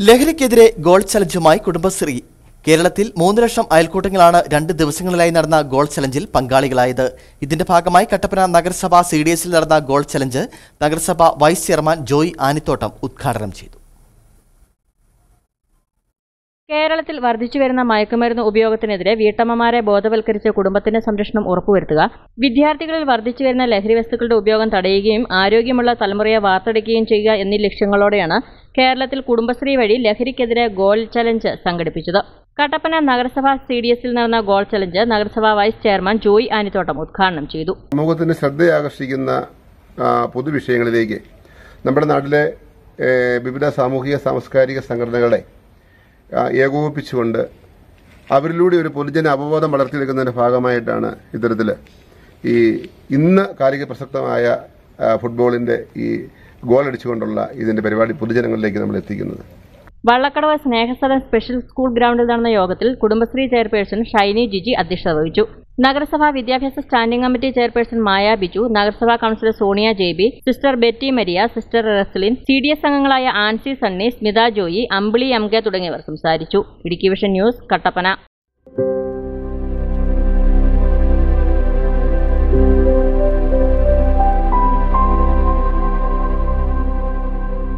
ലഹരിക്കെതിരെ ഗോൾ ചലഞ്ചുമായി കുടുംബശ്രീ കേരളത്തിൽ മൂന്ന് ലക്ഷം അയൽക്കൂട്ടങ്ങളാണ് രണ്ട് ദിവസങ്ങളിലായി നടന്ന ഗോൾ ചലഞ്ചിൽ പങ്കാളികളായത് ഇതിന്റെ ഭാഗമായി കട്ടപ്പന നഗരസഭ സി ഡി എസിൽ നടന്ന ഗോൾ ചലഞ്ച് നഗരസഭ വൈസ് ചെയർമാൻ ജോയ് ആനിത്തോട്ടം ഉദ്ഘാടനം ചെയ്തു കേരളത്തിൽ വർദ്ധിച്ചുവരുന്ന മയക്കുമരുന്ന് ഉപയോഗത്തിനെതിരെ വീട്ടമ്മമാരെ ബോധവൽക്കരിച്ച് കുടുംബത്തിന്റെ സംരക്ഷണം ഉറപ്പുവരുത്തുക വിദ്യാർത്ഥികളിൽ വർദ്ധിച്ചുവരുന്ന ലഹരി വസ്തുക്കളുടെ ഉപയോഗം തടയുകയും ആരോഗ്യമുള്ള തലമുറയെ വാർത്തെടുക്കുകയും ചെയ്യുക എന്നീ ലക്ഷ്യങ്ങളോടെയാണ് കേരളത്തിൽ കുടുംബശ്രീ വഴി ലഹരിക്കെതിരെ ഗോൾ ചലഞ്ച് സംഘടിപ്പിച്ചത് കട്ടപ്പന നഗരസഭ സി ഡി എസിൽ നടന്ന ഗോൾ ചലഞ്ച് നഗരസഭാ വൈസ് ചെയർമാൻ ജോയ് ആനിത്തോട്ടം ഉദ്ഘാടനം ചെയ്തു സമൂഹത്തിന്റെ ശ്രദ്ധയാകർഷിക്കുന്ന ആ, പൊതുവിഷയങ്ങളിലേക്ക് നമ്മുടെ നാട്ടിലെ ഏ, വിവിധ സാമൂഹിക സാംസ്കാരിക സംഘടനകളെ ആ, ഏകോപിപ്പിച്ചുകൊണ്ട് അവരിലൂടെ ഒരു പൊതുജന അവബോധം വളർത്തിയെടുക്കുന്നതിന്റെ ഭാഗമായിട്ടാണ് ഇത്തരത്തിൽ ഈ ഇന്ന് കാലിക പ്രസക്തമായ ആ, ഫുട്ബോളിന്റെ ഈ ഗോൾ അടിച്ചുകൊണ്ടുള്ള ഇതിന്റെ പരിപാടി പൊതുജനങ്ങളിലേക്ക് നമ്മൾ എത്തിക്കുന്നത് വള്ളക്കടവ് സ്നേഹസദൻ സ്പെഷ്യൽ സ്കൂൾ ഗ്രൗണ്ടിൽ നടന്ന യോഗത്തിൽ കുടുംബശ്രീ ചെയർപേഴ്സൺ ഷൈനി ജിജി അധ്യക്ഷത വഹിച്ചു നഗരസഭാ വിദ്യാഭ്യാസ standing committee chairperson Maya Biju നഗരസഭാ councillor Sonia Jebi sister Betty Maria sister Reslin C D S അംഗങ്ങളായ ആൻസി സണ്ണി സ്മിത ജോയി അമ്പിളി എം കെ തുടങ്ങിയവർ സംസാരിച്ചു ഇടുക്കി വിഷൻ ന്യൂസ് കട്ടപ്പന